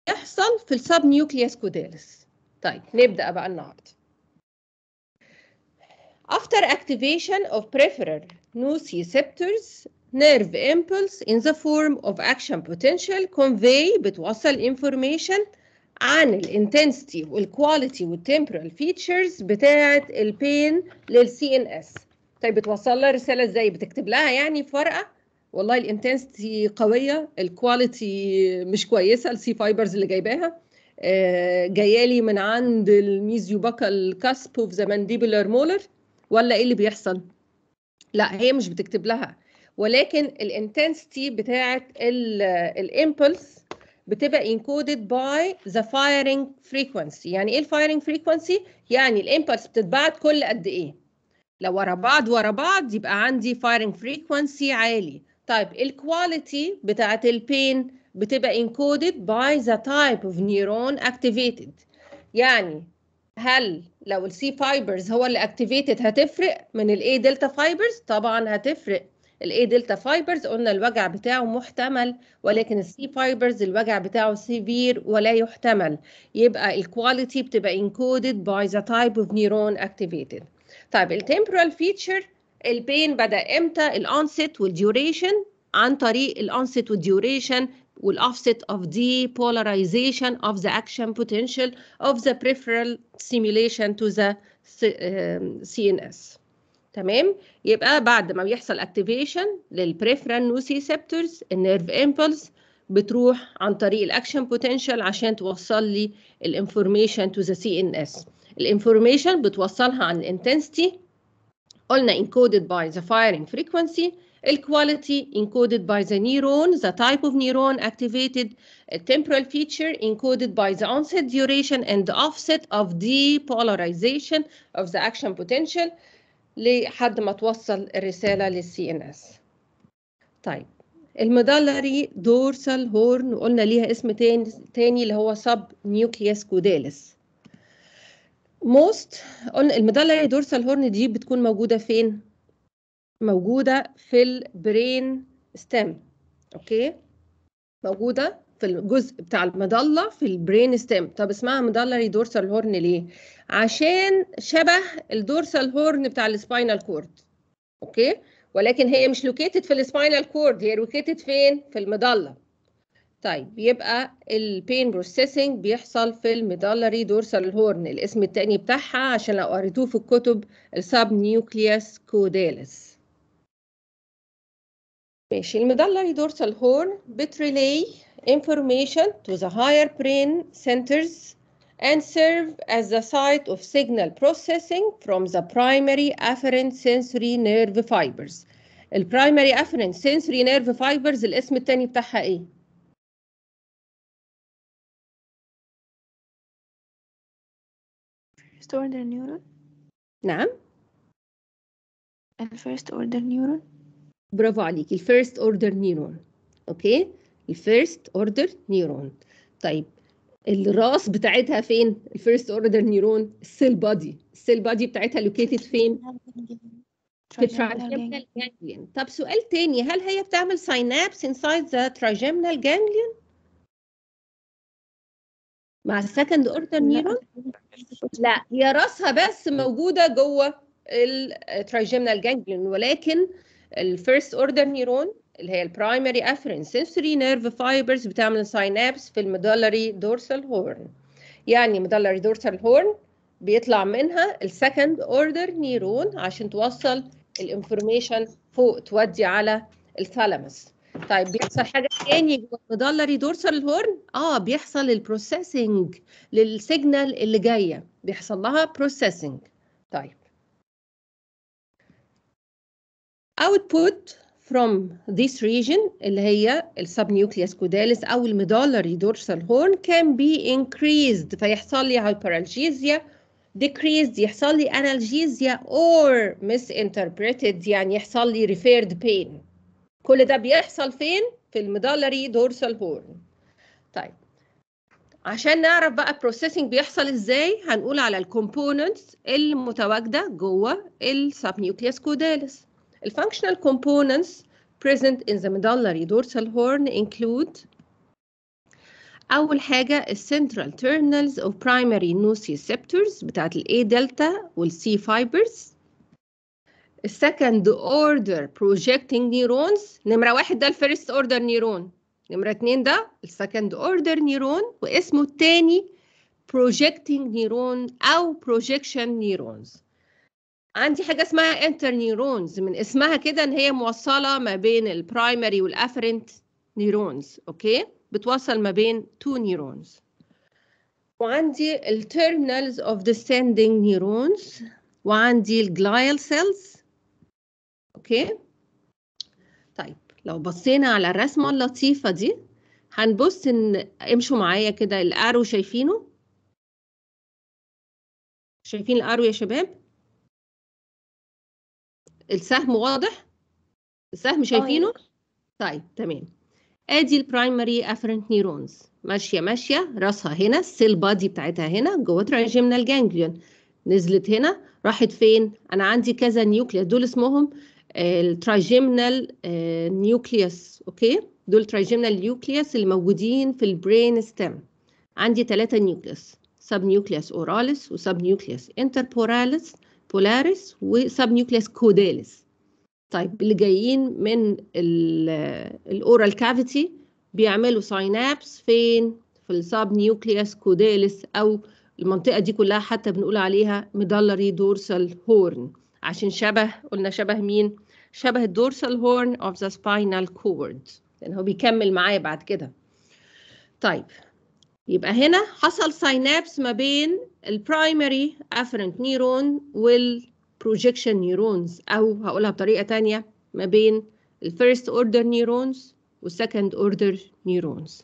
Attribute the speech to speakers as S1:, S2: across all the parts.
S1: بيحصل في السب نيوكليوس كودالس طيب نبدا بقى النهارده After activation of peripheral nociceptors, nerve impulse in the form of action potential convey بتوصل information عن الانتنسيتي والكواليتي والتمبرال فيتشرز بتاعه البين للسي ان اس طيب بتوصل لها رساله ازاي بتكتب لها يعني في ورقه والله الانتنسيتي قويه الكواليتي مش كويسه السي فايبرز اللي جايباها آه جايه لي من عند الميزيوباكال كاسب اوف ذا مانديبولار مولر ولا ايه اللي بيحصل لا هي مش بتكتب لها ولكن الانتنسيتي بتاعه الامبلس بتبقى encoded by the firing frequency يعني ايه الفايرنج frequency يعني الامبلس بتتبعت كل قد ايه لو ورا بعض ورا بعض يبقى عندي firing frequency عالي طيب الكواليتي بتاعت البين بتبقى encoded by the type of neuron activated يعني هل لو السي فايبرز هو اللي activated هتفرق من الاي دلتا فايبرز طبعا هتفرق الاي دلتا فايبرز قلنا الوجع بتاعه محتمل ولكن السي فايبرز الوجع بتاعه سيفير ولا يحتمل يبقى الكواليتي بتبقى encoded by the type of neuron activated طيب التمبرال فيتشر البين بدا امتى الانست والديوريشن عن طريق الانست والديوريشن والاوفست of depolarization of the action potential of the peripheral stimulation to the CNS تمام يبقى بعد ما بيحصل اكتيفيشن للبريفرال نوسيسبتورز النيرف امبلس بتروح عن طريق الاكشن بوتنشال عشان توصل لي الانفورميشن تو ذا سي ان اس الانفورميشن بتوصلها عن الانتنسيتي قلنا encoded by the firing frequency الكواليتي encoded by the neuron the type of neuron activated a temporal feature encoded by the onset duration and the offset of depolarization of the action potential لحد ما توصل الرسالة للسي ان اس طيب المدلري دورسال هورن قلنا ليها اسم تاني, تاني اللي هو سب نيوكليوس كودالس موست قلنا المدلري دورسال هورن دي بتكون موجودة فين؟ موجودة في البرين ستيم اوكي موجودة في الجزء بتاع المظلة في البرين ستيم طب اسمها مدلري دورسال هورن ليه؟ عشان شبه الدورسال هورن بتاع السباينال كورد اوكي ولكن هي مش لوكيتد في السباينال كورد هي لوكيتد فين؟ في المظلة طيب يبقى البين بروسيسنج بيحصل في الميدالري دورسال هورن الاسم التاني بتاعها عشان لو قريتوه في الكتب السب نيوكليوس كودالس ماشي الميدالري دورسال هورن بتريلي information to the higher brain centers and serve as the site of signal processing from the primary afferent sensory nerve fibers البرايمري afferent sensory nerve fibers الاسم التاني بتاعها ايه؟
S2: first order neuron
S1: نعم
S2: الفيرست order neuron
S1: برافو عليكي الفيرست اوردر نيرون اوكي الفيرست اوردر نيرون طيب الراس بتاعتها فين الفيرست اوردر نيرون السيل بادي السيل بادي بتاعتها لوكيتد فين في التراجيمنال جانجليون طب سؤال تاني هل هي بتعمل ساينابس انسايد ذا تراجيمنال جانجليون مع السكند اوردر نيرون لا هي راسها بس موجوده جوه التراجيمنال جانجليون ولكن الفيرست اوردر نيرون اللي هي البرايمري افرين سنسوري نيرف فايبرز بتعمل ساينابس في الميدالري دورسال هورن يعني ميدالري دورسال هورن بيطلع منها السكند اوردر نيرون عشان توصل الانفورميشن فوق تودي على الثالاموس طيب بيحصل حاجه تاني جوه الميدالري دورسال هورن اه بيحصل البروسيسنج للسيجنال اللي جايه بيحصل لها بروسيسنج طيب output from this region اللي هي السبنيوكليوس كوداليس او الميدالري دورسال هورن can be increased فيحصل لي hyperalgesia decreased يحصل لي analgesia or misinterpreted يعني يحصل لي referred pain كل ده بيحصل فين في الميدالري دورسال هورن طيب عشان نعرف بقى البروسيسنج بيحصل ازاي هنقول على الكومبوننتس المتواجده جوه السبنيوكليوس كوداليس The functional components present in the medullary dorsal horn include اول حاجه السنترال terminals of primary nociceptors بتاعت الاي دلتا والسي فايبرز السكند اوردر projecting neurons نمره واحد ده الفيرست اوردر نيرون نمره اتنين ده السكند اوردر نيرون واسمه التاني projecting neuron او projection neurons عندي حاجه اسمها انترنيورونز من اسمها كده ان هي موصله ما بين البرايمري والافرنت نيورونز اوكي بتوصل ما بين تو نيورونز وعندي التيرمينالز اوف descending نيورونز وعندي الجلايال سيلز اوكي طيب لو بصينا على الرسمه اللطيفه دي هنبص ان امشوا معايا كده الارو شايفينه شايفين الارو يا شباب السهم واضح السهم شايفينه طيب تمام ادي البرايمري افرنت نيورونز ماشيه ماشيه راسها هنا السيل بادي بتاعتها هنا جوه تراجيمنال جانجليون نزلت هنا راحت فين انا عندي كذا نيوكليوس دول اسمهم التراجيمنال نيوكليوس اوكي دول تراجيمنال نيوكليوس اللي موجودين في البرين ستيم عندي ثلاثه نيوكليوس سب نيوكليوس اوراليس وسب نيوكليوس انتربوراليس بولاريس وسب نيوكليوس كوداليس طيب اللي جايين من الاورال كافيتي بيعملوا ساينابس فين في السب نيوكليوس كوداليس او المنطقه دي كلها حتى بنقول عليها ميدالري دورسال هورن عشان شبه قلنا شبه مين شبه الدورسال هورن اوف ذا سباينال كورد لان هو بيكمل معايا بعد كده طيب يبقى هنا حصل ساينابس ما بين البرايمري افرنت نيرون والبروجيكشن نيورونز او هقولها بطريقه تانية ما بين الفيرست اوردر نيورونز والسكند اوردر نيورونز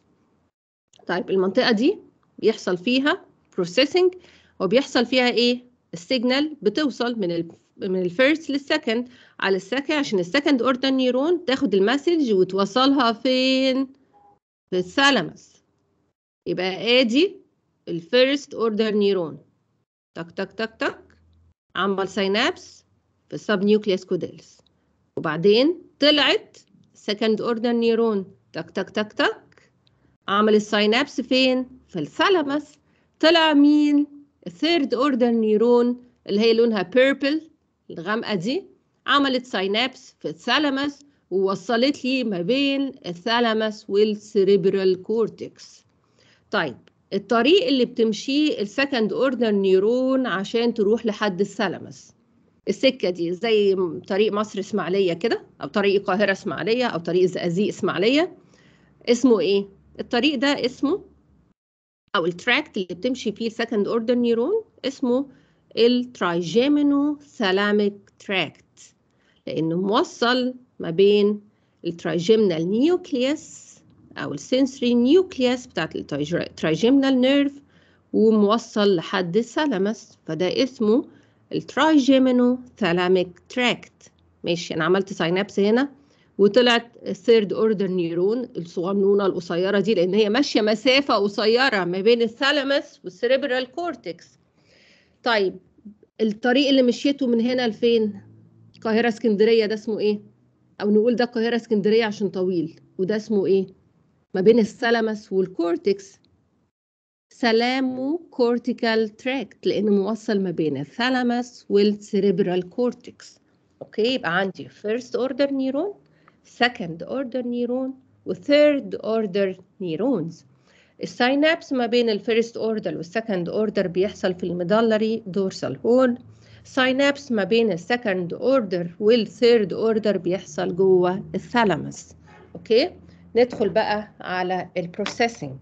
S1: طيب المنطقه دي بيحصل فيها بروسيسنج وبيحصل فيها ايه السيجنال بتوصل من ال من الفيرست للسكند على السكند عشان السكند اوردر نيرون تاخد المسج وتوصلها فين في الثالاموس يبقى ادي الفيرست اوردر نيرون تك تك تك تك عمل سينابس في السب نيوكليوس كوداليس وبعدين طلعت سكند اوردر نيرون تك تك تك تك عمل السينابس فين في الثالاموس طلع مين الثيرد اوردر نيرون اللي هي لونها بيربل الغامقه دي عملت سينابس في الثالاموس ووصلت لي ما بين الثالاموس والسيريبرال كورتكس طيب الطريق اللي بتمشيه السكند اوردر نيرون عشان تروح لحد الثالاموس السكه دي زي طريق مصر اسماعيليه كده او طريق القاهره اسماعيليه او طريق الزقازيق اسماعيليه اسمه ايه الطريق ده اسمه او التراكت اللي بتمشي فيه السكند اوردر نيرون اسمه الترايجيمينو ثالاميك تراكت لانه موصل ما بين الترايجيمنال نيوكليوس او السنسوري نيوكليوس بتاعت الترايجيمنال نيرف وموصل لحد الثالاموس فده اسمه الترايجيمينو ثالاميك تراكت ماشي انا عملت ساينابس هنا وطلعت الثيرد اوردر نيرون الصغنونه القصيره دي لان هي ماشيه مسافه قصيره ما بين الثالاموس والسيريبرال كورتكس طيب الطريق اللي مشيته من هنا لفين القاهره اسكندريه ده اسمه ايه او نقول ده القاهره اسكندريه عشان طويل وده اسمه ايه ما بين الثالاموس والكورتكس سلامو كورتيكال تراكت لانه موصل ما بين الثالاموس والسيريبرال كورتكس اوكي يبقى عندي فيرست اوردر نيرون سكند اوردر نيرون وثيرد اوردر نيرونز الساينابس ما بين الفيرست اوردر والسكند اوردر بيحصل في الميدالري دورسال هورن ساينابس ما بين السكند اوردر والثيرد اوردر بيحصل جوه الثالاموس اوكي ندخل بقى على البروسيسنج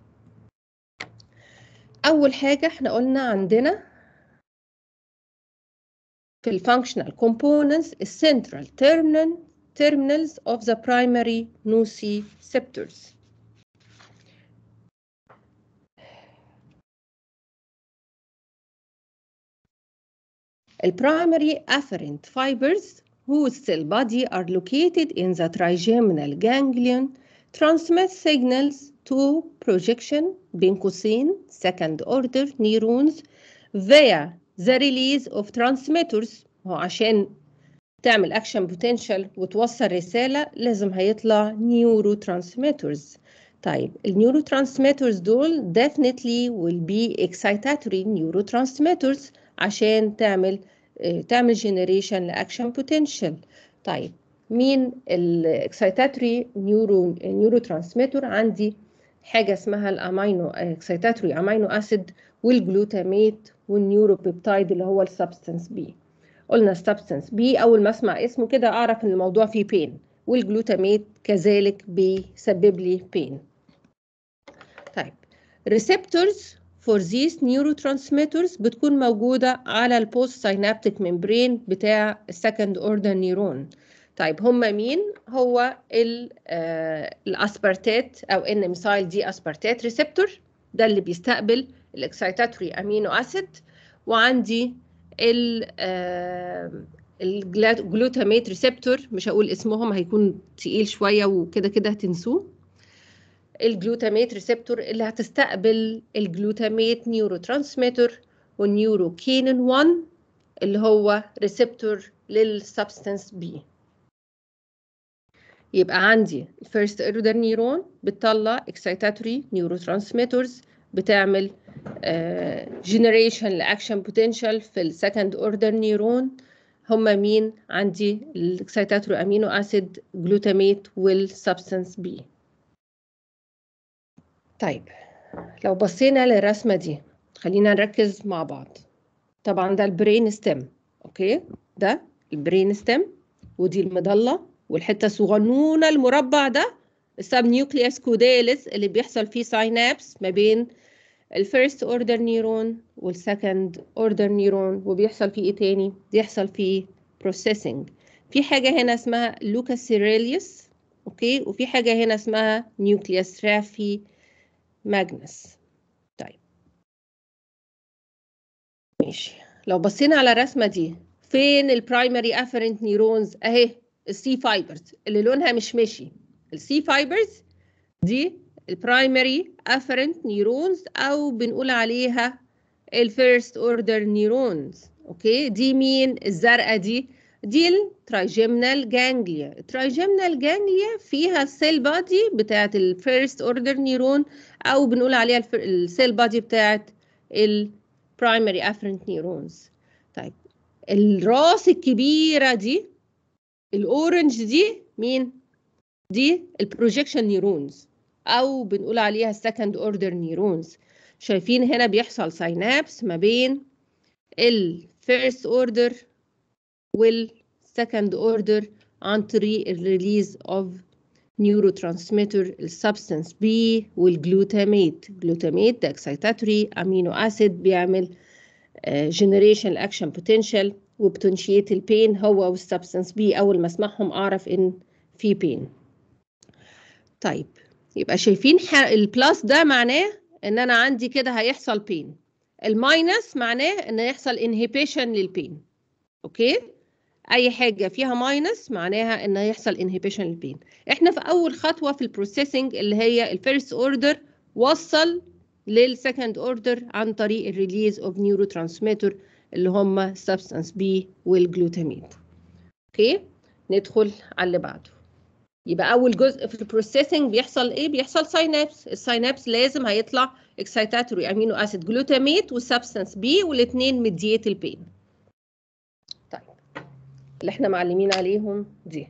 S1: اول حاجه احنا قلنا عندنا في الفانكشنال components السنترال terminal terminals of the primary nociceptors البرايمري afferent fibers whose cell body are located in the trigeminal ganglion transmit signals to projection بين قوسين second order neurons via the release of transmitters هو عشان تعمل action potential وتوصل رسالة لازم هيطلع neurotransmitters طيب النيورو ترانسميترز دول definitely will be excitatory neurotransmitters عشان تعمل آه، تعمل generation لاكشن potential طيب مين الاكسيتاتوري نيورو نيورو ترانسميتر عندي حاجه اسمها الامينو اكسيتاتوري امينو اسيد والجلوتاميت والنيوروبيبتايد اللي هو السبستنس بي قلنا السبستنس بي اول ما اسمع اسمه كده اعرف ان الموضوع فيه بين والجلوتاميت كذلك بيسبب لي بين طيب receptors for these neurotransmitters بتكون موجودة على البوست سينابتيك ممبرين بتاع السكند اوردر نيرون طيب هم مين؟ هو ال- آه، الاسبارتات او ان ميثايل دي اسبارتات ريسبتور ده اللي بيستقبل الاكسيتاتوري امينو اسيد وعندي ال آه، الجلوتاميت ريسبتور مش هقول اسمهم هيكون تقيل شويه وكده كده هتنسوه الجلوتاميت ريسبتور اللي هتستقبل الجلوتاميت نيورو ترانسميتر والنيورو كينين 1 اللي هو ريسبتور للسبستنس بي يبقى عندي الفيرست اوردر نيرون بتطلع اكسيتاتوري نيورو ترانسميترز بتعمل جنريشن لاكشن بوتنشال في السكند اوردر نيرون هما مين عندي الاكسيتاتوري امينو اسيد جلوتاميت والسبستنس بي طيب لو بصينا للرسمه دي خلينا نركز مع بعض طبعا ده البرين ستيم اوكي ده البرين ستيم ودي المضله والحته الصغنونه المربع ده السب نيوكليوس كوداليس اللي بيحصل فيه ساينابس ما بين الفيرست اوردر نيرون والسكند اوردر نيرون وبيحصل فيه ايه تاني بيحصل فيه بروسيسنج في حاجه هنا اسمها لوكاس سيريليوس اوكي وفي حاجه هنا اسمها نيوكليوس رافي ماجنس طيب ماشي لو بصينا على الرسمه دي فين البرايمري افرنت نيورونز اهي السي فايبرز اللي لونها مش مشي السي فايبرز دي البرايمري افرنت نيورونز او بنقول عليها الفيرست اوردر نيورونز اوكي دي مين الزرقاء دي دي الترايجيمنال جانجليا الترايجيمنال جانجليا فيها السيل بادي بتاعت الفيرست اوردر نيرون او بنقول عليها السيل بادي بتاعت البرايمري افرنت نيورونز طيب الراس الكبيره دي الاورنج دي مين دي البروجيكشن نيورونز او بنقول عليها السكند اوردر نيورونز شايفين هنا بيحصل ساينابس ما بين الفيرست اوردر والسكند اوردر عن طريق الريليز اوف نيورو ترانسميتر السبستنس بي والجلوتاميت جلوتاميت ده اكسيتاتوري امينو اسيد بيعمل جنريشن اكشن بوتنشال وبتنشيت البين هو والسبستنس بي اول ما اسمعهم اعرف ان في بين طيب يبقى شايفين البلس ده معناه ان انا عندي كده هيحصل بين الماينس معناه ان يحصل انهيبيشن للبين اوكي اي حاجه فيها ماينس معناها ان هيحصل انهيبيشن للبين احنا في اول خطوه في البروسيسنج اللي هي الفيرست اوردر وصل للسكند اوردر عن طريق الريليز اوف نيورو ترانسميتر اللي هم سبستانس بي والجلوتاميت اوكي ندخل على اللي بعده يبقى اول جزء في البروسيسنج بيحصل ايه بيحصل ساينابس الساينابس لازم هيطلع اكسيتاتوري امينو اسيد جلوتاميت والسبستانس بي والاثنين مديات البين طيب اللي احنا معلمين عليهم دي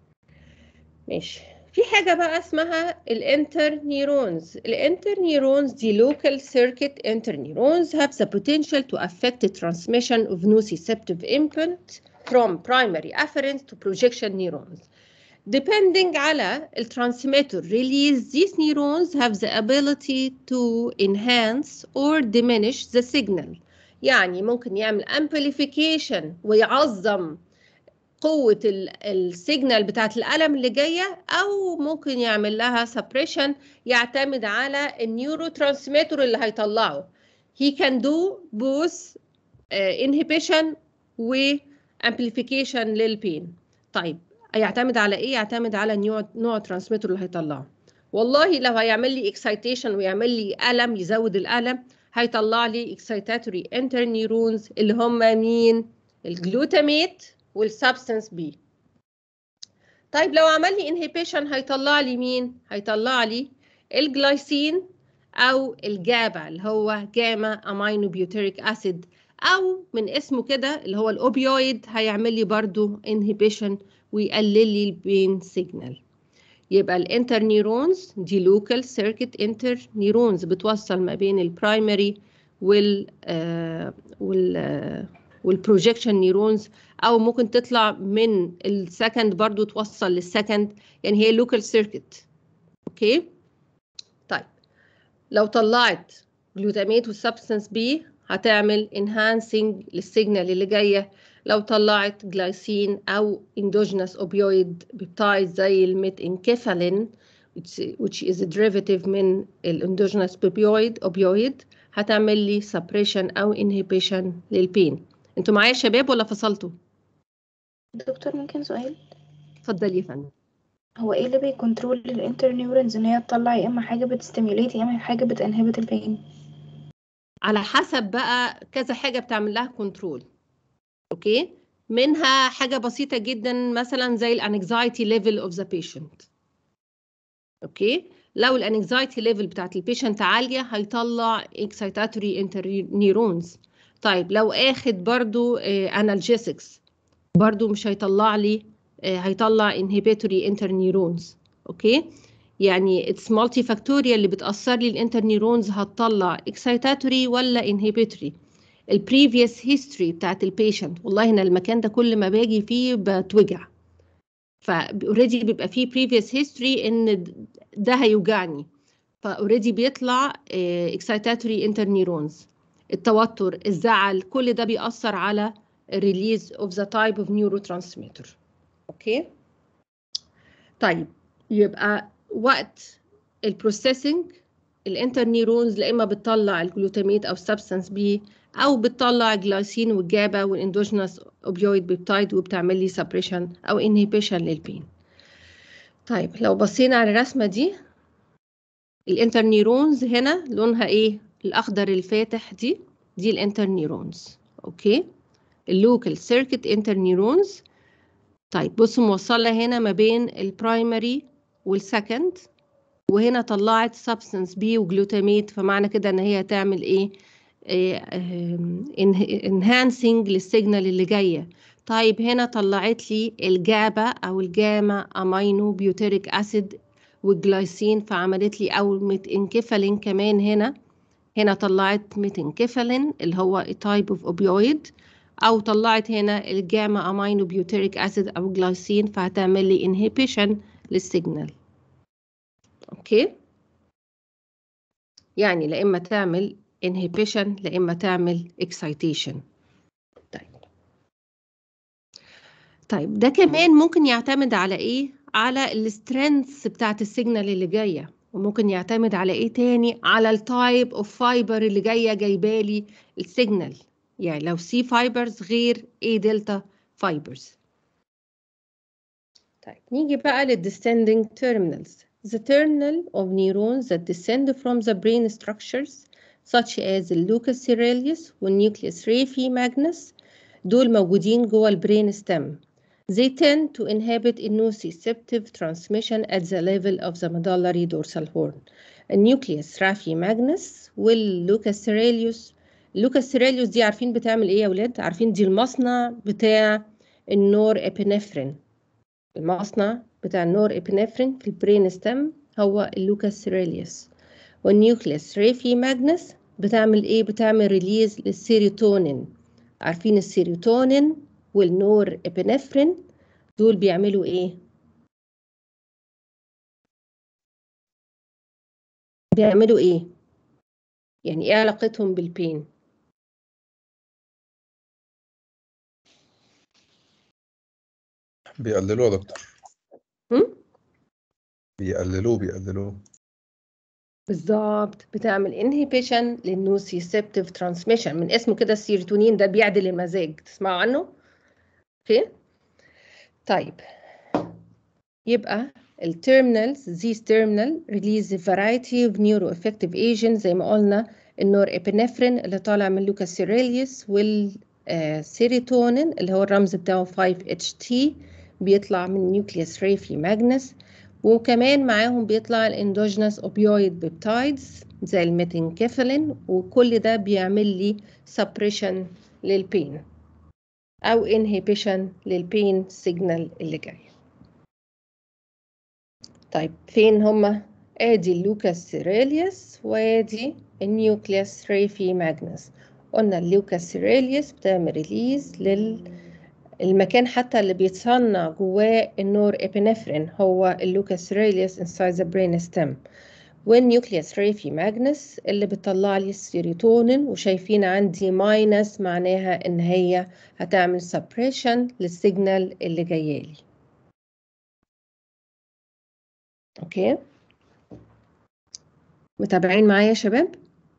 S1: ماشي في حاجه بقى اسمها الانتر نيرونز الانتر نيرونز دي local circuit interneurons have the potential to affect the transmission of nociceptive input from primary afferent to projection neurons depending على الترانسميتر release these neurons have the ability to enhance or diminish the signal يعني ممكن يعمل amplification ويعظم قوة السيجنال بتاعت الألم اللي جاية أو ممكن يعمل لها suppression يعتمد على النيورو ترانسميتر اللي هيطلعه he can do both uh, inhibition و amplification للبين طيب يعتمد على ايه يعتمد على نوع نوع الترانسميتر اللي هيطلعه والله لو هيعمل لي اكسايتيشن ويعمل لي الم يزود الالم هيطلع لي اكسايتاتوري انترنيرونز اللي هم مين الجلوتاميت والسبستنس بي طيب لو عمل لي انهيبيشن هيطلع لي مين هيطلع لي الجلايسين او الجابا اللي هو جاما امينو بيوتريك اسيد او من اسمه كده اللي هو الاوبيويد هيعمل لي برضو انهبيشن ويقلل لي البين سيجنال يبقى الانتر نيرونز دي لوكال سيركت انتر نيرونز بتوصل ما بين البرايمري وال آه وال آه والبروجيكشن نيرونز او ممكن تطلع من السكند برضو توصل للسكند يعني هي لوكال سيركت اوكي طيب لو طلعت جلوتاميت والسبستانس بي هتعمل enhancing للسيجنال اللي جايه لو طلعت جلايسين او endogenous opioid peptide زي الميت انكيفالين which is a derivative من الاندوجينوس opioid opioid هتعمل لي suppression او inhibition للبين انتوا معايا يا شباب ولا فصلتوا
S2: دكتور ممكن سؤال
S1: اتفضلي يا فندم
S2: هو ايه اللي بيكنترول الانتر نيورونز ان هي تطلع يا اما حاجه بتستيميوليت يا اما حاجه بتنهبت البين
S1: على حسب بقى كذا حاجه بتعمل لها كنترول اوكي منها حاجه بسيطه جدا مثلا زي الانكزايتي ليفل اوف ذا بيشنت اوكي لو الانكزايتي ليفل بتاعت البيشنت عاليه هيطلع اكسايتاتوري انترنيرونز طيب لو اخد برضو انالجيسكس برضو مش هيطلع لي هيطلع انهبيتوري انترنيرونز اوكي يعني اتس مالتي فاكتوريال اللي بتاثر لي الانترنيرونز هتطلع اكسايتاتوري ولا انهبيتوري البريفيوس هيستوري بتاعت البيشنت والله انا المكان ده كل ما باجي فيه بتوجع فاوريدي بيبقى فيه بريفيوس هيستوري ان ده هيوجعني فاوريدي بيطلع اكسايتاتوري انترنيرونز التوتر الزعل كل ده بيأثر على release of the type of neurotransmitter اوكي طيب يبقى وقت البروسيسنج الانتر نيرونز لا اما بتطلع الجلوتاميت او سبستانس بي او بتطلع الجلايسين والجابا والاندوجينوس اوبيويد بيبتايد وبتعمل لي سبريشن او انهبيشن للبين طيب لو بصينا على الرسمه دي الانتر نيرونز هنا لونها ايه الاخضر الفاتح دي دي الانتر نيرونز اوكي اللوكال سيركت انتر نيرونز طيب بصوا موصله هنا ما بين البرايمري والسكند وهنا طلعت سبستانس بي وجلوتاميت فمعنى كده ان هي هتعمل ايه انهانسنج للسيجنال اللي جايه طيب هنا طلعت لي الجابا او الجاما امينو بيوتيريك اسيد والجلايسين فعملت لي او ميتنكفالين كمان هنا هنا طلعت ميتنكفالين اللي هو تايب اوف اوبيويد او طلعت هنا الجاما امينو بيوتيريك اسيد او جلايسين فهتعمل لي انهبيشن للسيجنال اوكي يعني لا اما تعمل inhibition لا اما تعمل excitation طيب طيب ده كمان ممكن يعتمد على ايه على السترينث بتاعت السيجنال اللي جايه وممكن يعتمد على ايه تاني على التايب اوف فايبر اللي جايه جايبالي السيجنال يعني لو سي فايبرز غير اي دلتا فايبرز طيب نيجي بقى للديسcending terminals the terminal of neurons that descend from the brain structures such as the lucus ceruleus والnucleus raphe magnus دول موجودين جوه البرين ستيم they tend to inhibit nociceptive transmission at the level of the medullary dorsal horn النيوكليوس رافي ماجنس واللوكاس سيريليوس اللوكاس سيريليوس دي عارفين بتعمل ايه يا ولاد عارفين دي المصنع بتاع النور ابنفرين المصنع بتاع النور ابنفرين في البرين ستيم هو اللوكاس سيريليوس والنيوكليوس ريفي ماجنس بتعمل ايه بتعمل ريليز للسيروتونين عارفين السيروتونين والنور ابنفرين دول بيعملوا ايه بيعملوا ايه يعني ايه علاقتهم بالبين
S3: بيقللوه يا دكتور
S1: هم؟
S3: بيقللوه بيقللوه
S1: بالظبط بتعمل انهيبيشن للنوسيسبتيف ترانسميشن من اسمه كده السيروتونين ده بيعدل المزاج تسمعوا عنه اوكي طيب يبقى التيرمينالز these terminal release a variety of neuroeffective agents زي ما قلنا النور ابنفرين اللي طالع من لوكاس سيريليوس والسيروتونين اللي هو الرمز بتاعه 5-HT بيطلع من نيوكليوس ريفي ماجنس وكمان معاهم بيطلع الاندوجينوس اوبيويد بيبتايدز زي الميتنكفلين وكل ده بيعمل لي سبريشن للبين او انهيبيشن للبين سيجنال اللي جاي طيب فين هما ادي اللوكاس سيريليوس وادي النيوكليوس ريفي ماجنس قلنا اللوكاس سيريليوس بتعمل ريليز للمكان حتى اللي بيتصنع جواه النور ابنفرين هو اللوكاس سيريليوس inside the brain stem والنيوكليوس ريفي ماجنس اللي بتطلع لي السيروتونين وشايفين عندي ماينس معناها ان هي هتعمل سبريشن للسيجنال اللي جايالي اوكي متابعين معايا يا شباب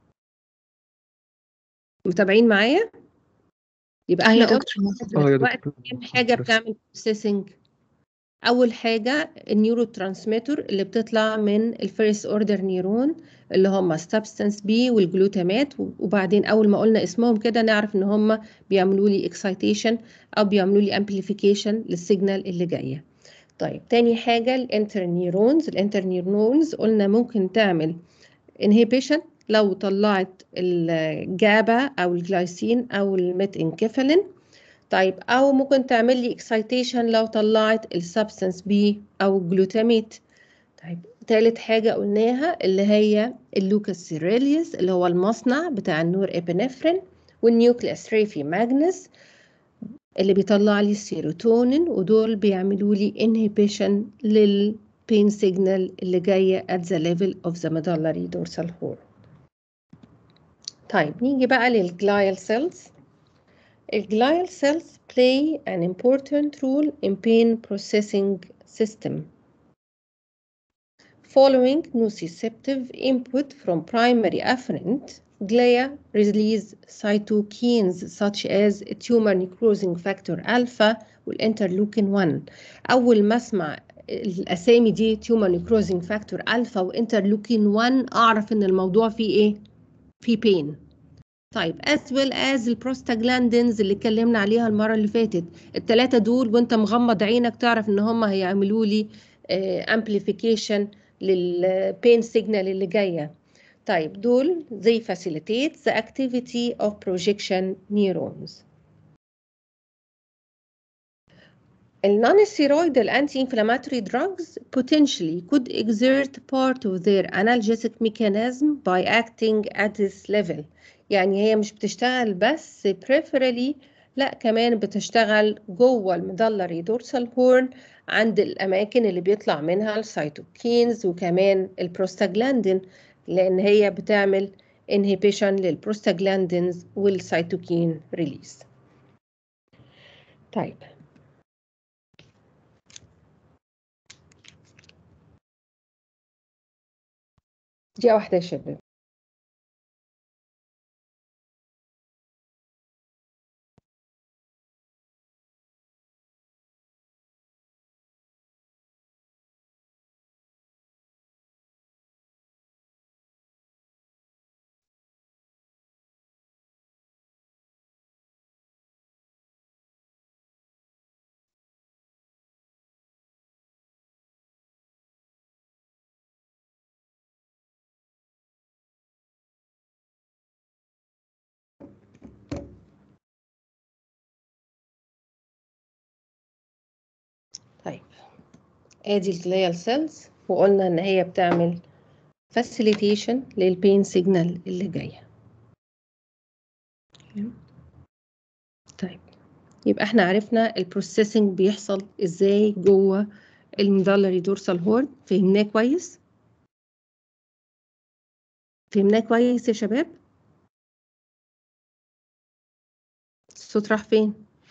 S1: متابعين معايا يبقى
S2: أيوة
S1: احنا
S2: دكتور
S1: قلنا
S4: اه يا
S1: دلوقتي
S4: دكتور
S1: كام حاجه
S4: بس.
S1: بتعمل بروسيسنج اول حاجه النيورو ترانسميتر اللي بتطلع من الفيرست اوردر نيرون اللي هم سبستانس بي والجلوتامات وبعدين اول ما قلنا اسمهم كده نعرف ان هم بيعملوا لي اكسايتيشن او بيعملوا لي امبليفيكيشن للسيجنال اللي جايه طيب تاني حاجه الانترنيرونز الانترنيرونز قلنا ممكن تعمل انهيبيشن لو طلعت الجابا او الجلايسين او الميتانكفالين طيب او ممكن تعمل لي اكسايتيشن لو طلعت السبستانس بي او الجلوتاميت طيب تالت حاجة قلناها اللي هي اللوكاس سيريليوس اللي هو المصنع بتاع النور ابنفرين والنيوكليس ريفي ماجنس اللي بيطلع لي السيروتونين ودول بيعملوا لي inhibition للبين سيجنال اللي جاية at the level of the medullary dorsal horn طيب نيجي بقى للجلايال سيلز الجلايال cells play an important role in pain processing system. Following nociceptive input from primary afferent, glia release cytokines such as tumor necrosing factor alpha والinterleukin 1. أول ما أسمع الأسامي دي tumor necrosing factor alpha وinterleukin 1 أعرف إن الموضوع فيه إيه؟ فيه pain. طيب as well as البروستاجلاندينز اللي اتكلمنا عليها المرة اللي فاتت التلاتة دول وانت مغمض عينك تعرف ان هم هيعملوا لي امبليفيكيشن للبين سيجنال اللي جاية طيب دول they facilitate the activity of projection neurons non-steroidal anti-inflammatory drugs potentially could exert part of their analgesic mechanism by acting at this level يعني هي مش بتشتغل بس peripherally لا كمان بتشتغل جوه المدلري دورسال هورن عند الأماكن اللي بيطلع منها السيتوكينز وكمان البروستاجلاندين لأن هي بتعمل inhibition للبروستاجلاندينز والسيتوكين ريليز طيب دي واحدة يا شباب طيب ادي الجليال سيلز وقلنا ان هي بتعمل فاسيليتيشن للبين سيجنال اللي جايه طيب يبقى احنا عرفنا البروسيسنج بيحصل ازاي جوه الميدالري دورسال هورن فهمناه كويس فهمناه كويس يا شباب الصوت راح فين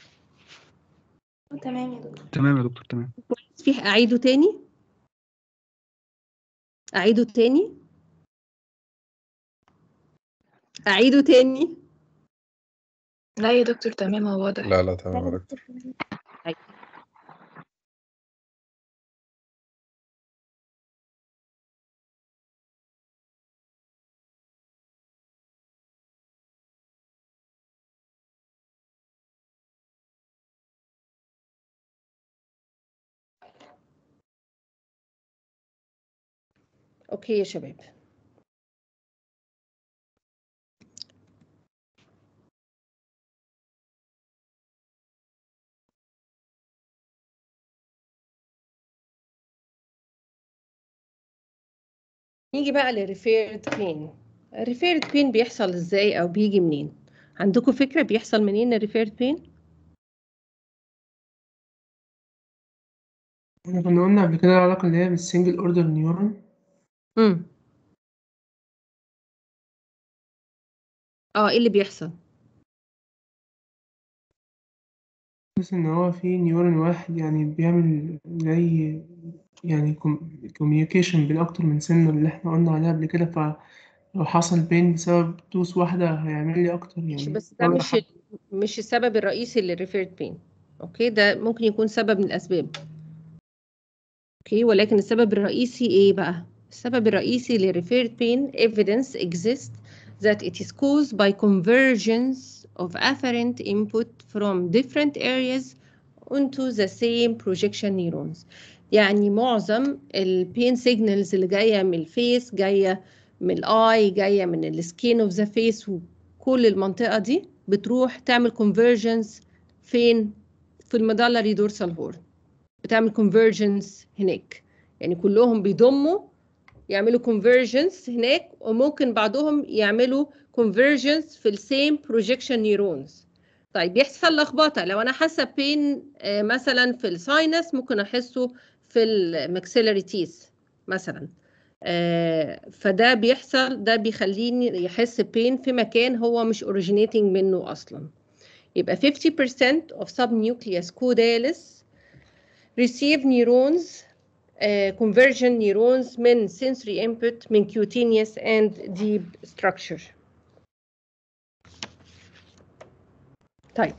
S2: تمام يا دكتور
S4: تمام يا دكتور تمام
S1: كويس في اعيده تاني اعيده تاني اعيده تاني
S5: لا يا دكتور تمام هو واضح
S3: لا لا تمام يا دكتور
S1: اوكي يا شباب نيجي بقى للريفيرد بين الريفيرد بين بيحصل ازاي او بيجي منين عندكم فكرة بيحصل منين الريفيرد بين
S4: احنا كنا قلنا قبل كده العلاقة اللي هي بالسنجل اوردر نيورون
S1: امم اه ايه اللي بيحصل
S4: بس ان هو في نيورون واحد يعني بيعمل زي يعني كوميونيكيشن بين اكتر من سن اللي احنا قلنا عليها قبل كده فلو حصل بين بسبب دوس واحدة هيعمل لي اكتر
S1: مش
S4: يعني
S1: بس ده
S4: مرة
S1: مش
S4: حد-
S1: مش السبب الرئيسي للريفيرد بين اوكي ده ممكن يكون سبب من الاسباب اوكي ولكن السبب الرئيسي ايه بقى السبب الرئيسي للريفيرد بين evidence exists that it is caused by convergence of afferent input from different areas onto the same projection neurons يعني معظم البين سيجنالز اللي جايه من الفيس جايه من الاي جايه من السكين اوف ذا فيس وكل المنطقه دي بتروح تعمل convergence فين في المدلري دورسال هورن بتعمل convergence هناك يعني كلهم بيضموا يعملوا convergence هناك وممكن بعضهم يعملوا convergence في السيم projection neurons طيب بيحصل لخبطه لو انا حاسه بين مثلا في الساينس ممكن احسه في الماكسيلاري تيث مثلا آه، فده بيحصل ده بيخليني يحس بين في مكان هو مش originating منه اصلا يبقى 50% of subnucleus caudalis receive neurons uh, conversion neurons من sensory input من cutaneous and deep structure طيب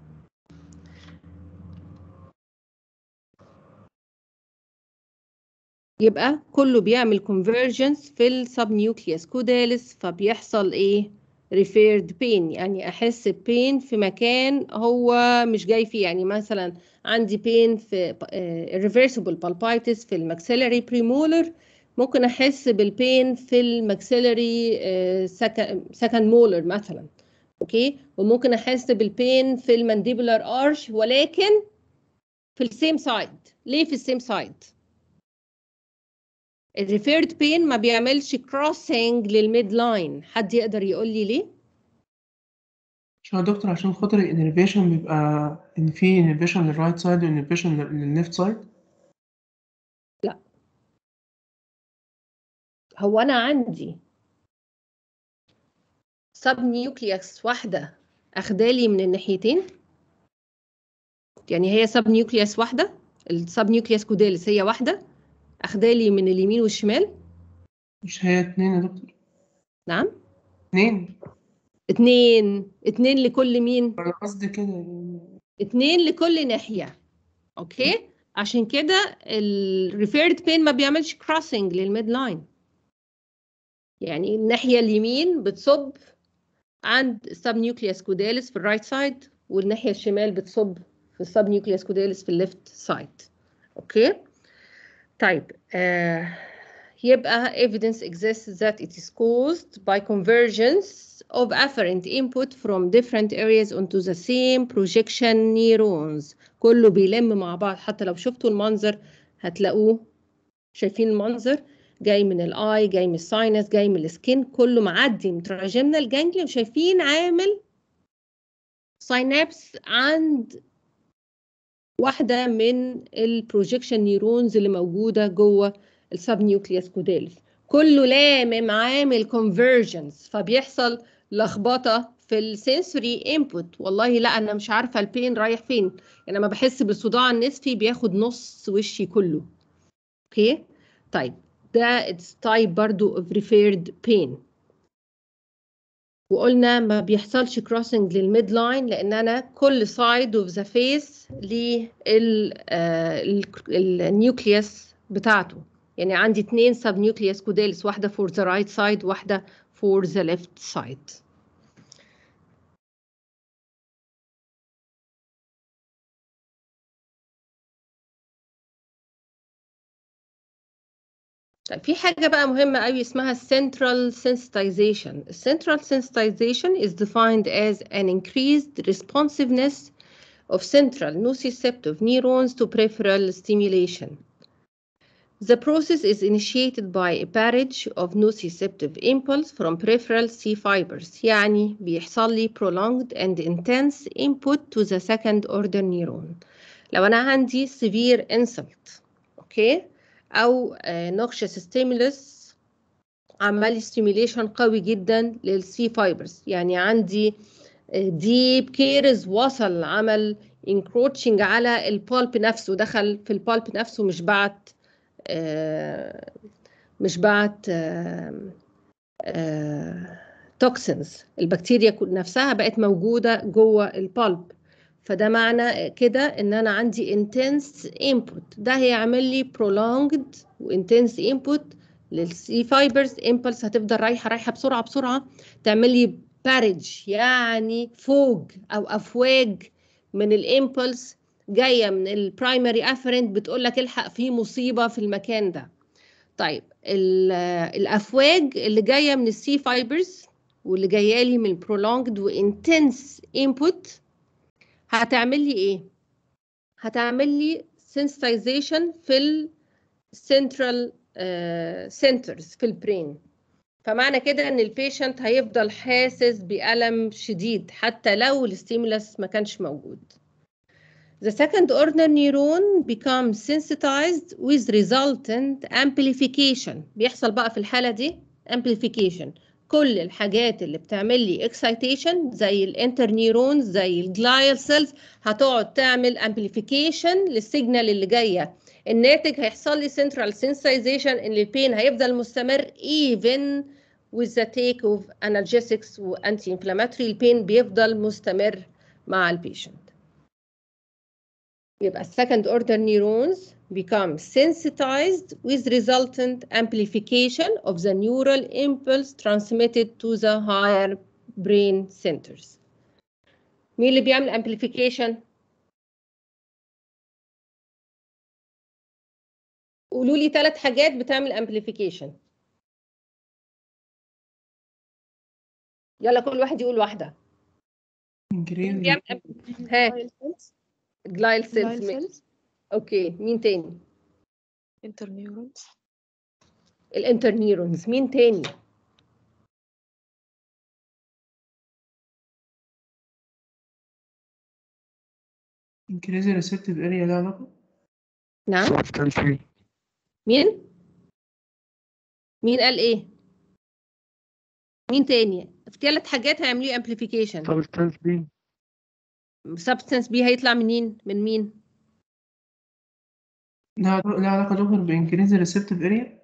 S1: يبقى كله بيعمل convergence في السبنيوكليوس كوداليس فبيحصل ايه referred pain يعني احس بين في مكان هو مش جاي فيه يعني مثلا عندي pain في uh, irreversible pulpitis في الماكسيلاري بريمولر ممكن احس بالبين في الماكسيلاري سكند مولر مثلا اوكي وممكن احس بالبين في المانديبولار ارش ولكن في السيم سايد ليه في السيم سايد الريفيرد بين ما بيعملش كروسنج للميد لاين حد يقدر يقول لي ليه
S4: عشان يا دكتور عشان خاطر الانرفيشن بيبقى ان في انرفيشن للرايت سايد وانرفيشن للليفت سايد
S1: هو انا عندي سب نيوكليوس واحده اخدالي من الناحيتين يعني هي سب نيوكليوس واحده السب نيوكليوس كوداليس هي واحده اخدالي من اليمين والشمال
S4: مش هي اتنين يا دكتور
S1: نعم
S4: اتنين
S1: اتنين اتنين لكل مين
S4: انا قصدي كده يعني
S1: اتنين لكل ناحيه اوكي عشان كده الريفيرد بين ما بيعملش كروسنج للميد لاين يعني الناحيه اليمين بتصب عند السب نيوكليوس كوداليس في الرايت سايد والناحيه الشمال بتصب في السب نيوكليوس كوداليس في الليفت سايد اوكي طيب آه يبقى evidence exists that it is caused by convergence of afferent input from different areas onto the same projection neurons كله بيلم مع بعض حتى لو شفتوا المنظر هتلاقوه شايفين المنظر جاي من الاي جاي من الساينس جاي من السكين كله معدي من تراجمنال جانجليون شايفين عامل ساينابس عند واحده من البروجيكشن نيورونز اللي موجوده جوه السب نيوكليوس كوداليس كله لامم عامل كونفرجنس فبيحصل لخبطه في السنسوري انبوت والله لا انا مش عارفه البين رايح فين يعني لما بحس بالصداع النصفي بياخد نص وشي كله اوكي طيب ده اتس تايب برضو اوف ريفيرد بين وقلنا ما بيحصلش كروسنج للميد لاين لان انا كل سايد اوف ذا فيس للنيوكليوس بتاعته يعني عندي اتنين سب نيوكليوس كوداليس واحده فور ذا رايت سايد واحده فور ذا ليفت سايد طيب في حاجة بقى مهمة قوي اسمها central sensitization. Central sensitization is defined as an increased responsiveness of central nociceptive neurons to peripheral stimulation. The process is initiated by a barrage of nociceptive impulse from peripheral C fibers. يعني بيحصل لي prolonged and intense input to the second order neuron. لو أنا عندي severe insult أوكي أو noxious stimulus عمل stimulation قوي جدا للسي فايبرز يعني عندي ديب كيرز وصل عمل انكروتشنج على البالب نفسه دخل في البالب نفسه مش بعت آه مش بعت توكسينز البكتيريا نفسها بقت موجودة جوه البالب فده معنى كده ان انا عندي intense input ده هيعمل لي prolonged و intense input للسي فايبرز impulse هتفضل رايحة رايحة بسرعة بسرعة تعمل لي بارج يعني فوج او افواج من الامبلس جايه من البرايمري افرنت بتقول لك الحق في مصيبه في المكان ده طيب الافواج اللي جايه من السي فايبرز واللي جايه لي من prolonged وانتنس انبوت هتعمل لي ايه هتعمل لي sensitization في السنترال سنترز في البرين فمعنى كده ان البيشنت هيفضل حاسس بألم شديد حتى لو الستيمولس ما كانش موجود. The second order neuron becomes sensitized with resultant amplification بيحصل بقى في الحالة دي amplification كل الحاجات اللي بتعمل لي excitation زي الانترنيورونز زي الجلايال سيلز هتقعد تعمل amplification للسيجنال اللي جايه الناتج هيحصل لي central sensitization ان البين هيفضل مستمر even with the take of analgesics و anti-inflammatory البين بيفضل مستمر مع البيشنت يبقى second order neurons become sensitized with resultant amplification of the neural impulse transmitted to the higher brain centers. مين اللي بيعمل amplification؟ قولوا لي ثلاث حاجات بتعمل امبليفيكيشن يلا كل واحد يقول واحده مين بيعمل أمبل- ها جلايل سيلز اوكي مين تاني
S5: انترنيورونز
S1: الانترنيورونز مين تاني
S4: increase receptive area لها علاقة
S1: نعم مين مين قال ايه مين تاني في ثلاث حاجات هيعملوا امبليفيكيشن
S6: سبستانس بي
S1: سبستانس بي هيطلع منين من مين
S4: لها لها علاقة دكتور بإنكريز receptive area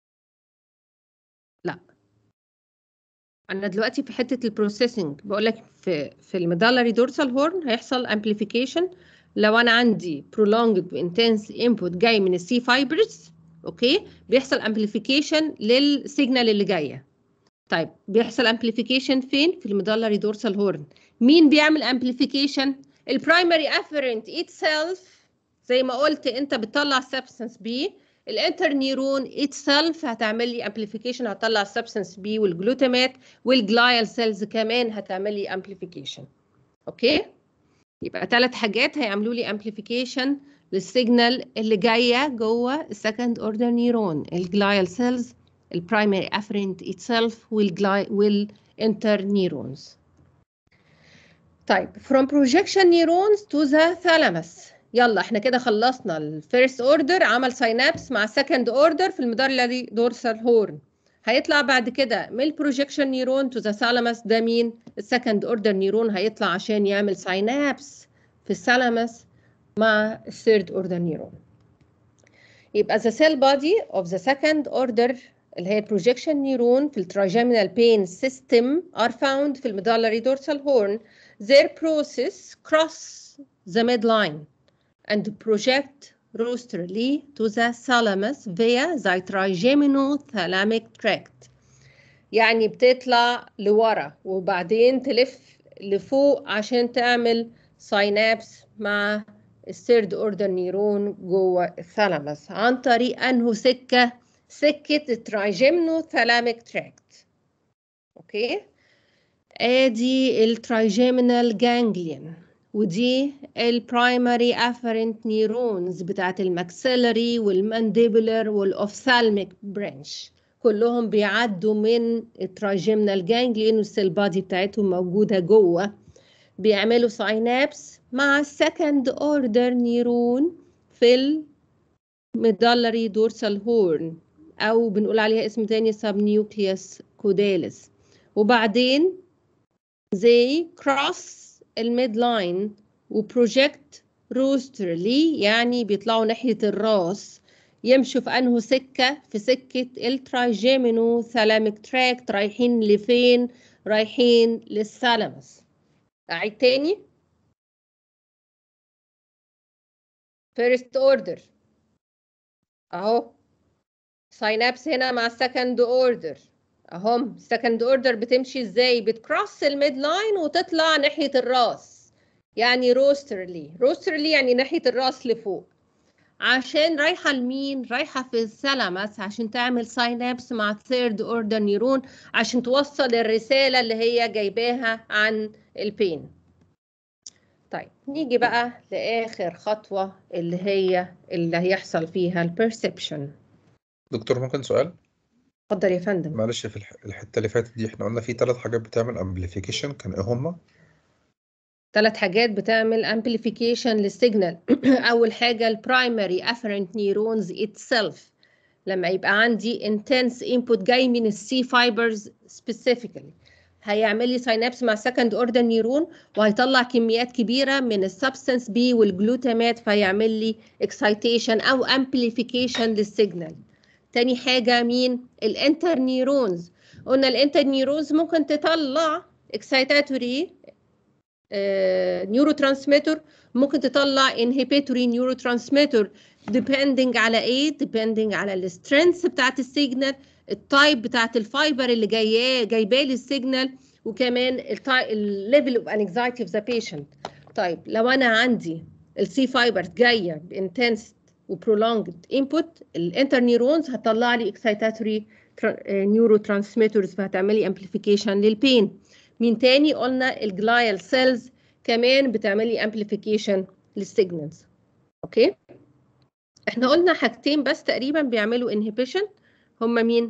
S1: انا دلوقتي في حته البروسيسنج بقول لك في في الميدالري دورسال هورن هيحصل امبليفيكيشن لو انا عندي prolonged وانتنس انبوت جاي من السي فايبرز اوكي بيحصل امبليفيكيشن للسيجنال اللي جايه طيب بيحصل امبليفيكيشن فين في الميدالري دورسال هورن مين بيعمل امبليفيكيشن البرايمري افرنت اتسيلف زي ما قلت انت بتطلع سبستانس بي الانترنيرون اتسيلف هتعمل لي امبليفيكيشن هتطلع السبستانس بي والجلوتامات والجلايال سيلز كمان هتعمل لي امبليفيكيشن اوكي يبقى ثلاث حاجات هيعملوا لي امبليفيكيشن للسيجنال اللي جايه جوه السكند اوردر نيرون الجلايال سيلز البرايمري افرنت اتسيلف والانترنيرونز طيب from projection neurons to the thalamus يلا احنا كده خلصنا الفيرست اوردر عمل ساينابس مع السكند اوردر في الميدالري دورسال هورن هيطلع بعد كده من البروجيكشن نيرون تو ذا ثالاموس ده مين السكند اوردر نيرون هيطلع عشان يعمل ساينابس في الثالاموس مع الثيرد اوردر نيرون يبقى the cell body of the second order اللي هي projection neuron في التراجيمينال pain system are found في الميدالري dorsal horn their process cross the midline and project rostrally to the thalamus via the trigeminothalamic tract يعني بتطلع لورا وبعدين تلف لفوق عشان تعمل ساينابس مع الثيرد اوردر نيرون جوه الثالاموس عن طريق انه سكه سكة الترايجيمنو ثالاميك تراكت اوكي ادي الترايجيمينال جانجليون ودي البرايمري افرنت نيرونز بتاعت الماكسيلري والمانديبولر والاوفثالميك برانش كلهم بيعدوا من الترايجيمنال جانجليون والسيل بادي بتاعتهم موجوده جوه بيعملوا ساينابس مع السكند اوردر نيرون في الميدالري دورسال هورن او بنقول عليها اسم تاني سب نيوكليوس كوداليس وبعدين زي كروس الميد لاين وبروجكت روسترلي يعني بيطلعوا ناحية الراس يمشوا في انه سكة في سكة الترايجيمينو ثالاميك تراكت رايحين لفين رايحين للثالاموس اعيد تاني فيرست اوردر اهو ساينابس هنا مع السكند اوردر اهم سكند اوردر بتمشي ازاي بتكروس الميد لاين وتطلع ناحيه الراس يعني روسترلي روسترلي يعني ناحيه الراس لفوق عشان رايحه لمين رايحه في الثالاموس عشان تعمل ساينابس مع الثيرد اوردر نيرون عشان توصل الرساله اللي هي جايباها عن البين طيب نيجي بقى لاخر خطوه اللي هي اللي هيحصل فيها البرسبشن
S3: دكتور ممكن سؤال
S1: اتفضل يا فندم
S3: معلش في الح- الحتة اللي فاتت دي احنا قلنا في ثلاث حاجات بتعمل امبليفيكيشن كان ايه هما؟
S1: ثلاث حاجات بتعمل amplification للسيجنال اول حاجه البرايمري afferent neurons itself لما يبقى عندي intense input جاي من السي فايبرز specifically هيعمل لي ساينابس مع second order نيرون وهيطلع كميات كبيره من السبستانس بي والجلوتامات فيعمل لي excitation او amplification للسيجنال تاني حاجه مين الانتر نيرونز قلنا الانتر نيرونز ممكن تطلع excitatory نيورو ترانسميتر ممكن تطلع inhibitory نيورو ترانسميتر depending على ايه depending على السترينث بتاعت السيجنال التايب بتاعت الفايبر اللي جايه جايباه لي السيجنال وكمان الليفل اوف انكزايتي اوف ذا بيشنت طيب لو انا عندي السي فايبر جايه بانتنس وبرولونجد انبوت الانتر نيورونز هتطلع لي اكسايتاتوري نيورو ترانسميترز فهتعمل لي امبليفيكيشن للبين مين تاني قلنا الجلايال سيلز كمان بتعمل لي امبليفيكيشن للسيجنالز اوكي احنا قلنا حاجتين بس تقريبا بيعملوا انهبيشن هما مين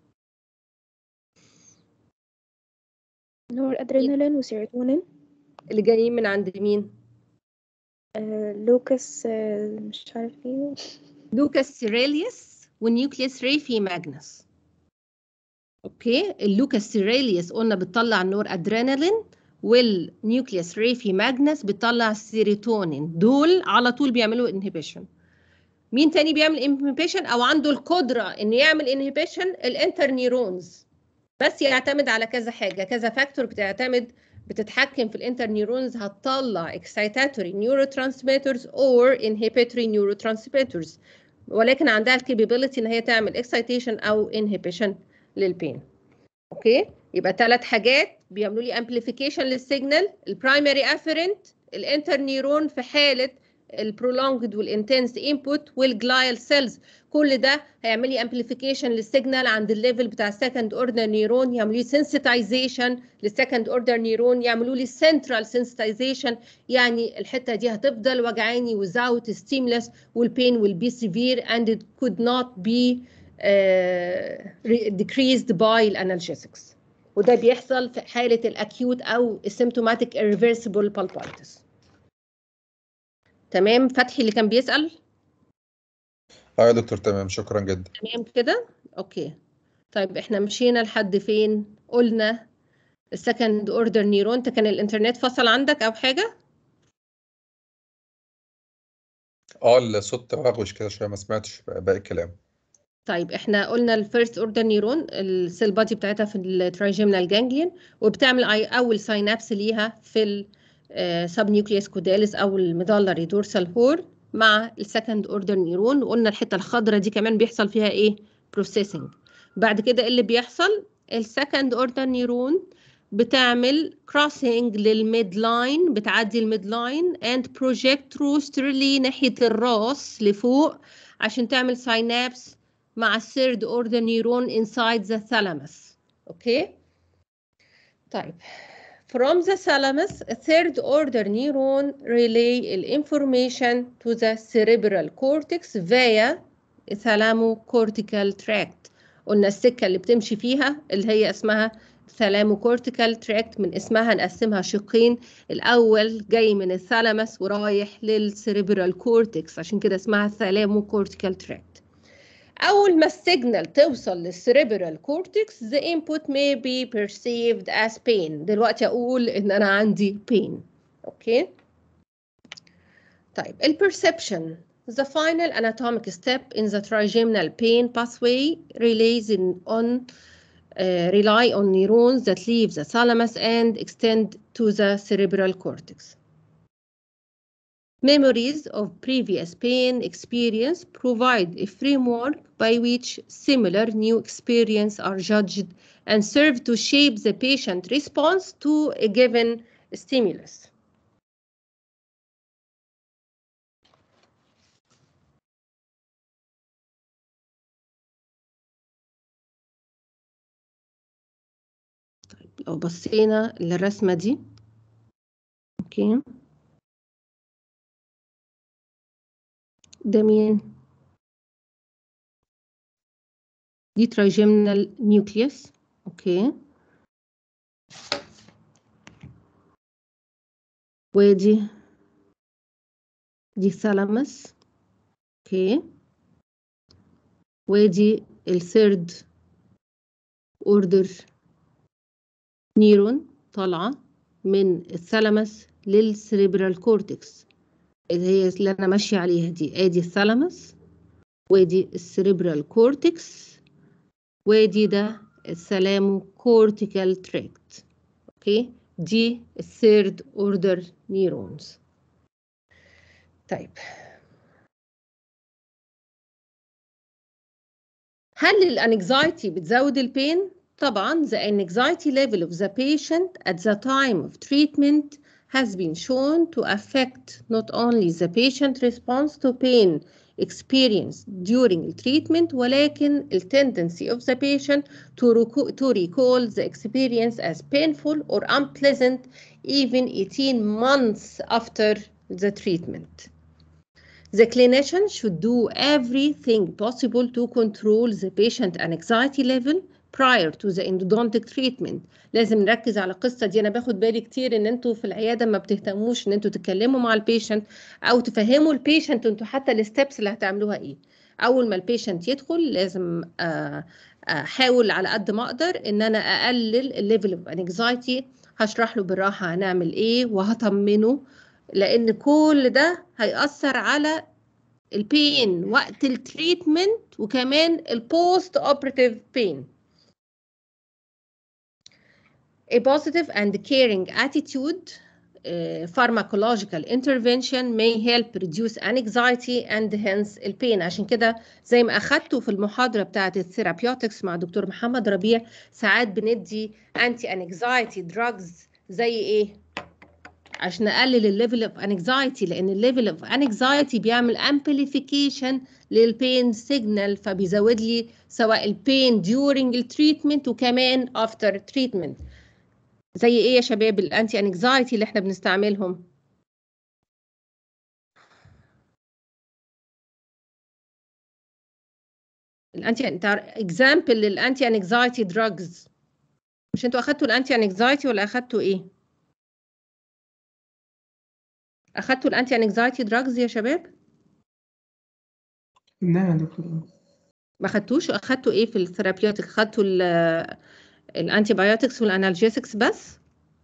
S2: نور ادرينالين وسيروتونين
S1: اللي جايين من عند مين
S2: آه لوكاس آه مش عارف ايه
S1: لوكاس سيريليوس والنيوكليوس ريفي ماجنس اوكي اللوكاس سيريليوس قلنا بتطلع النور ادرينالين والنيوكليوس ريفي ماجنس بتطلع السيروتونين دول على طول بيعملوا انهبيشن مين تاني بيعمل انهبيشن او عنده القدره ان يعمل انهبيشن الانتر نيرونز بس يعتمد على كذا حاجه كذا فاكتور بتعتمد بتتحكم في الانتر نيرونز هتطلع excitatory neurotransmitters or inhibitory neurotransmitters ولكن عندها الكابابيلتي ان هي تعمل excitation او inhibition للبين اوكي يبقى ثلاث حاجات بيعملوا لي amplification للسيجنال البرايمري افيرنت الانتر نيرون في حاله البرولونجد والانتنس انبوت والجلايال سيلز كل ده هيعمل لي امبليفيكيشن للسيجنال عند الليفل بتاع السكند اوردر نيرون يعملوا لي سنسيتايزيشن للسكند اوردر نيرون يعملوا لي سنترال سنسيتايزيشن يعني الحته دي هتفضل وجعاني without stimulus والبين will be severe and it could not be uh, decreased by الانالجيسكس وده بيحصل في حاله الاكيوت او السيمتوماتيك irreversible pulpitis تمام فتحي اللي كان بيسأل
S3: اه يا دكتور تمام شكرا جدا
S1: تمام كده اوكي طيب احنا مشينا لحد فين قلنا السكند اوردر نيرون انت كان الانترنت فصل عندك او حاجه
S3: اه الصوت توغوش كده شويه ما سمعتش باقي الكلام
S1: طيب احنا قلنا الفيرست اوردر نيرون السيل بادي بتاعتها في الترايجيمنال جانجليون وبتعمل أي- اول ساينابس ليها في السب نيوكليوس كوداليس او الميدالري دورسال هور مع السكند اوردر نيرون وقلنا الحته الخضراء دي كمان بيحصل فيها ايه بروسيسنج بعد كده إيه اللي بيحصل السكند اوردر نيرون بتعمل كروسنج للميد لاين بتعدي الميد لاين اند بروجكت روسترلي ناحيه الراس لفوق عشان تعمل ساينابس مع الثيرد اوردر نيرون inside the thalamus اوكي طيب from the thalamus a third order neuron relay information to the cerebral cortex via thalamocortical tract قلنا السكة اللي بتمشي فيها اللي هي اسمها thalamocortical tract من اسمها نقسمها شقين الأول جاي من الثالاموس ورايح للسيريبرال كورتكس عشان كده اسمها thalamocortical tract أول ما السيجنال توصل للسيريبرال كورتكس the input may be perceived as pain دلوقتي أقول إن أنا عندي pain أوكي طيب ال perception the final anatomic step in the trigeminal pain pathway relies in, on uh, rely on neurons that leave the thalamus and extend to the cerebral cortex. Memories of previous pain experience provide a framework by which similar new experience are judged and serve to shape the patient response to a given stimulus. طيب لو بصينا للرسمة دي اوكي ده مين؟ دي trigeminal nucleus اوكي ودي دي ثالاموس اوكي ودي الثيرد اوردر نيرون طالعة من الثالاموس للسريبرال كورتكس اللي هي اللي أنا ماشية عليها دي ادي الثالاموس ودي السريبرال كورتكس ودي ده الثلامو كورتيكال تراكت اوكي دي الثيرد اوردر نيرونز طيب هل الانكزايتي بتزود البين طبعا the anxiety level of the patient at the time of treatment has been shown to affect not only the patient response to pain experienced during the treatment ولكن the tendency of the patient to, reco- to recall the experience as painful or unpleasant even 18 months after the treatment. The clinician should do everything possible to control the patient anxiety level prior to the endodontic treatment لازم نركز على القصة دي أنا باخد بالي كتير إن أنتوا في العيادة ما بتهتموش إن أنتوا تتكلموا مع البيشنت أو تفهموا البيشنت أنتوا حتى الستبس اللي هتعملوها إيه أول ما البيشنت يدخل لازم آه، أحاول على قد ما أقدر إن أنا أقلل الليفل اوف انكزايتي هشرح له بالراحة هنعمل إيه وهطمنه لأن كل ده هيأثر على البين وقت التريتمنت وكمان البوست اوبراتيف بين A positive and caring attitude uh, pharmacological intervention may help reduce anxiety and hence البين عشان كده زي ما أخدته في المحاضرة بتاعة الثيرابيوتكس مع دكتور محمد ربيع ساعات بندي anti anxiety drugs زي إيه؟ عشان نقلل الليفل اوف انكزايتي لان الليفل اوف انكزايتي بيعمل امبليفيكيشن للبين سيجنال فبيزود لي سواء البين during التريتمنت وكمان افتر تريتمنت زي ايه يا شباب الانتي انكزايتي اللي احنا بنستعملهم الانتي انت اكزامبل للانتي انكزايتي دراجز مش انتوا اخدتوا الانتي انكزايتي ولا اخدتوا ايه اخدتوا الانتي انكزايتي دراجز يا شباب
S4: نعم يا دكتور
S1: ما خدتوش اخدتوا ايه في الثيرابيوتيك خدتوا الانتي بايوتكس والانالجيسكس بس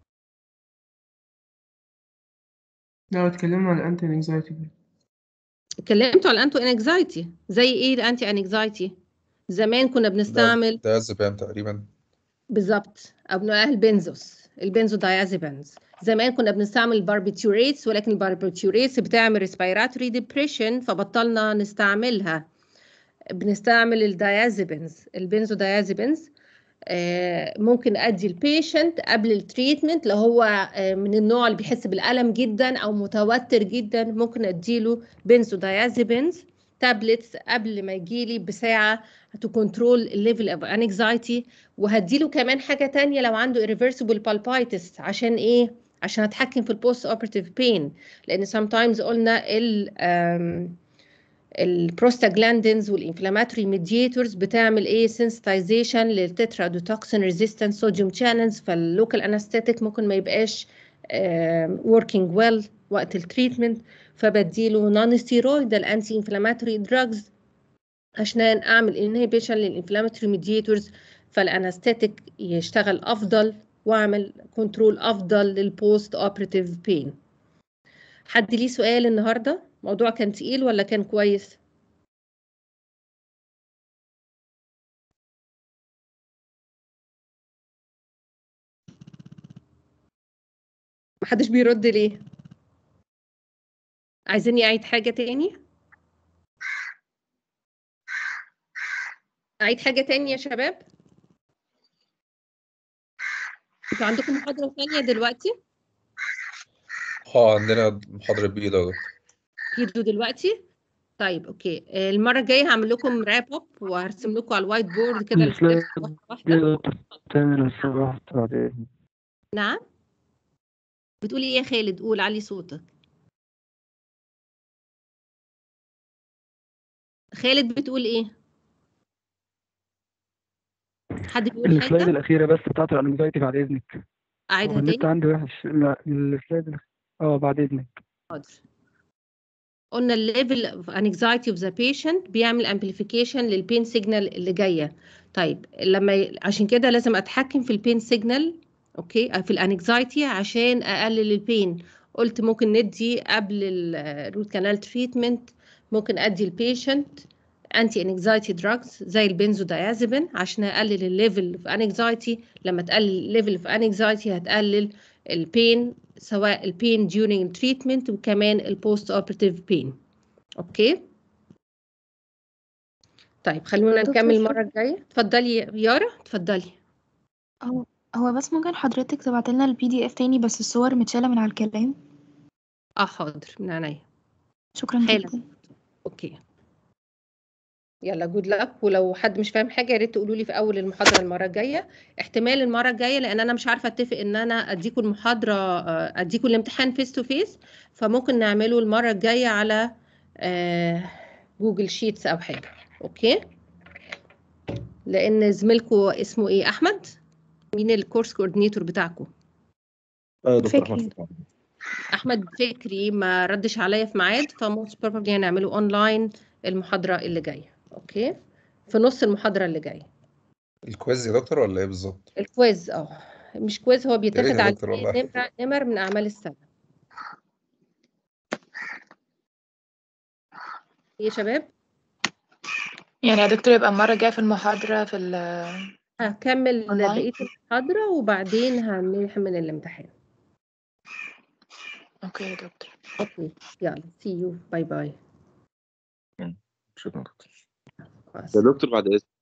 S4: لا اتكلمنا عن الانتي انكزايتي
S1: اتكلمتوا على الانتو انكزايتي زي ايه الانتي انكزايتي زمان كنا بنستعمل
S3: ده الزبان تقريبا
S1: بالظبط ابناء البنزوس البنزو دايازيبانز زمان كنا بنستعمل الباربيتوريتس ولكن الباربيتوريتس بتعمل ريسبيراتوري ديبريشن فبطلنا نستعملها بنستعمل الدايازيبنز البنزو دايازيبنز آه، ممكن ادي البيشنت قبل التريتمنت لو هو آه، من النوع اللي بيحس بالالم جدا او متوتر جدا ممكن اديله بنزو دايازيبنز تابلتس قبل ما يجيلي بساعه تو كنترول الليفل اوف انكزايتي وهديله كمان حاجه تانية لو عنده irreversible palpitis عشان ايه عشان اتحكم في البوست اوبراتيف بين لان sometimes قلنا ال um, البروستاجلاندينز والانفلاماتوري ميدياتورز بتعمل ايه sensitization للتترادوتوكسين ريزيستنت صوديوم channels فاللوكال انستاتيك ممكن ما يبقاش working well وقت التريتمنت فبديله نون ستيرويدال انتي انفلاماتوري دراجز عشان اعمل انهبيشن للانفلاماتوري ميدياتورز فالانستاتيك يشتغل افضل واعمل كنترول افضل للبوست اوبراتيف بين حد ليه سؤال النهارده الموضوع كان تقيل ولا كان كويس محدش بيرد ليه عايزيني اعيد حاجه تاني اعيد حاجه تاني يا شباب انتوا عندكم محاضره ثانيه دلوقتي
S3: اه عندنا محاضرة بي ده
S1: جيتوا دلوقتي طيب اوكي آه، المره الجايه هعمل لكم راب اب وهرسم لكم على الوايت بورد كده
S6: السلايد
S1: الستبس واحده واحده
S6: تاني لو سمحت بعدين
S1: نعم بتقولي ايه يا خالد قول علي صوتك خالد بتقول ايه حد بيقول
S6: السلايد
S1: حاجه
S6: الأخيرة بس بتاعت الأنكزايتي بعد إذنك
S1: اعيدها
S6: هو النت
S1: تاني
S6: عندي وحش لا السلايد الأخ- اه بعد إذنك
S1: حاضر قلنا الليفل اوف انكزايتي اوف ذا بيشنت بيعمل امبليفيكيشن للبين سيجنال اللي جايه طيب لما ي... عشان كده لازم اتحكم في البين سيجنال اوكي في الانكزايتي عشان اقلل البين قلت ممكن ندي قبل الروت كانال تريتمنت ممكن ادي البيشنت انتي انكزايتي دراجز زي البنزودايازيبين عشان اقلل الليفل اوف انكزايتي لما تقلل الليفل اوف انكزايتي هتقلل البين سواء البين during treatment وكمان البوست اوبراتيف بين اوكي طيب خلونا
S2: دكتور
S1: نكمل
S2: شكرا.
S1: المره الجايه اتفضلي يا يارا اتفضلي
S2: هو هو بس ممكن حضرتك تبعت لنا البي دي اف تاني بس الصور متشالة من على الكلام
S1: اه حاضر من عينيا
S2: شكرا
S1: حالا.
S2: جدا
S1: اوكي يلا جود لك ولو حد مش فاهم حاجه يا ريت تقولوا لي في اول المحاضره المره الجايه احتمال المره الجايه لان انا مش عارفه اتفق ان انا اديكم المحاضره آه، اديكم الامتحان فيس تو فيس فممكن نعمله المره الجايه على آه، جوجل شيتس او حاجه اوكي لان زميلكم اسمه ايه احمد مين الكورس كوردينيتور بتاعكم
S7: ايوه دكتور
S2: فكري.
S7: احمد فتحي.
S1: احمد فكري ما ردش عليا في ميعاد فموست بروبلي هنعمله اونلاين المحاضره اللي جايه اوكي في نص المحاضره اللي جايه
S3: الكويز يا دكتور ولا ايه بالظبط؟
S1: الكويز اه مش كويز هو
S3: يا ريت
S1: بيتاخد
S3: يا
S1: على
S3: دكتور والله.
S1: نمر نمر من اعمال السنه إيه يا شباب
S5: يعني يا دكتور يبقى المرة الجاية في المحاضرة في ال
S1: هكمل
S5: أونلاين؟
S1: بقيه المحاضره وبعدين هنحمل الامتحان
S5: اوكي يا دكتور
S1: اوكي يلا سي يو باي باي
S7: شكرا دكتور
S1: مع
S7: يا
S1: السلامة.
S7: دكتور بعد اذنك